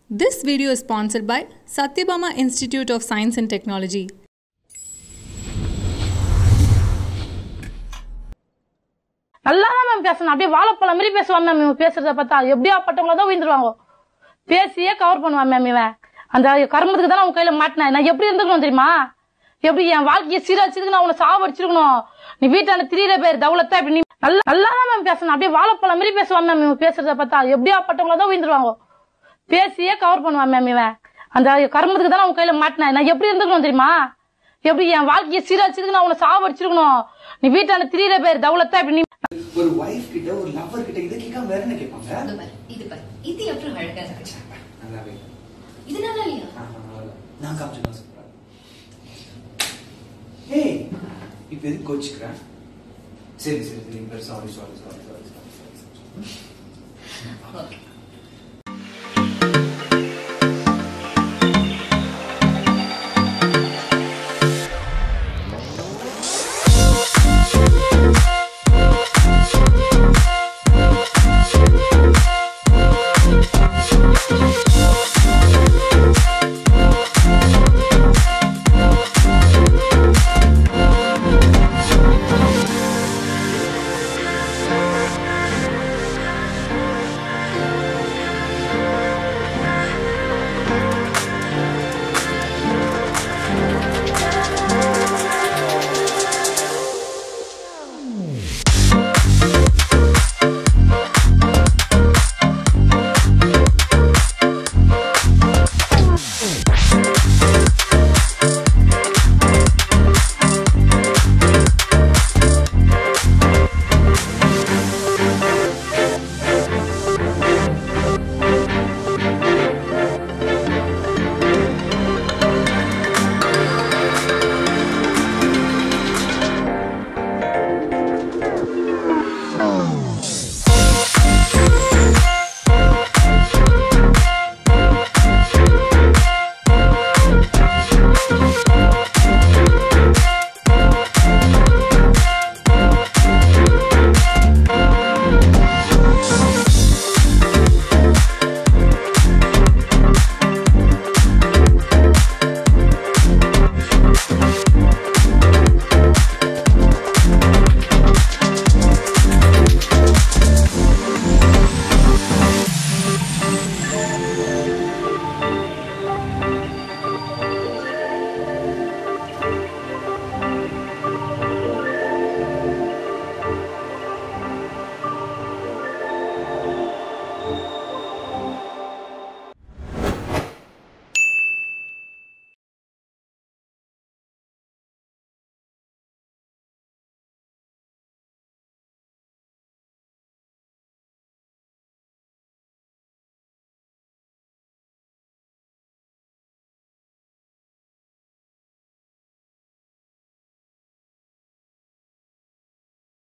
This video is sponsored by Satyabama Institute of Science and Technology. நல்லா தான் ma'am பேசணும் அப்படியே வாழைப்பழம் மாதிரி பேசுவான் மேம் இவன் பேசுறத பார்த்தா எப்படியா பட்டவங்கள தான் விழுந்துருவாங்க பேசியே கவர் பண்ணுவான் மேம் இவன் அந்த கர்மத்துக்கு தான் உன் கையில மாட்டினேன் நான் எப்படி இருந்துக்கணும் தெரியுமா எப்படி என் வாழ்க்கையை சீரழிச்சதுக்கு நான் உன்னை சாவடிச்சிருக்கணும் நீ வீட்டான திரியிற பேர் தவுலத்தா இப்படி நீ நல்லா நல்லா தான் மேம் பேசணும் அப்படியே வாழைப்பழம் மாதிரி பேசுவான் மேம் இவன் பேசுறத பார்த்தா எப்படியா பட்டவங்கள தான் விழுந்துருவாங்க பேசியே கவர் பண்ணுவான் மேம் இவன் அந்த கர்மத்துக்கு தான் உன் கையில மாட்டினேன் நான் எப்படி இருந்துக்கணும் தெரியுமா எப்படி என் வாழ்க்கையை சீரழிச்சதுக்கு நான் உன்னை சாவடிச்சிருக்கணும் நீ வீட்டான திரியிற பேர் தவுலத்தா இப்படி நீ ஒரு வைஃப் கிட்ட ஒரு லவர் கிட்ட இதை கேட்காம வேற என்ன கேட்பாங்க இது பாரு, இது பாரு. இது எவ்வளவு அழகா இருக்கு நல்லாவே இல்லை. இது நல்லா இல்லையா ஆஹா, நல்லா இல்லை. நான் காமிச்சேன் சூப்பரா ஏய் இப்ப எதுக்கு கோச்சுக்கிறேன் சரி சரி சரி sorry sorry sorry sorry sorry okay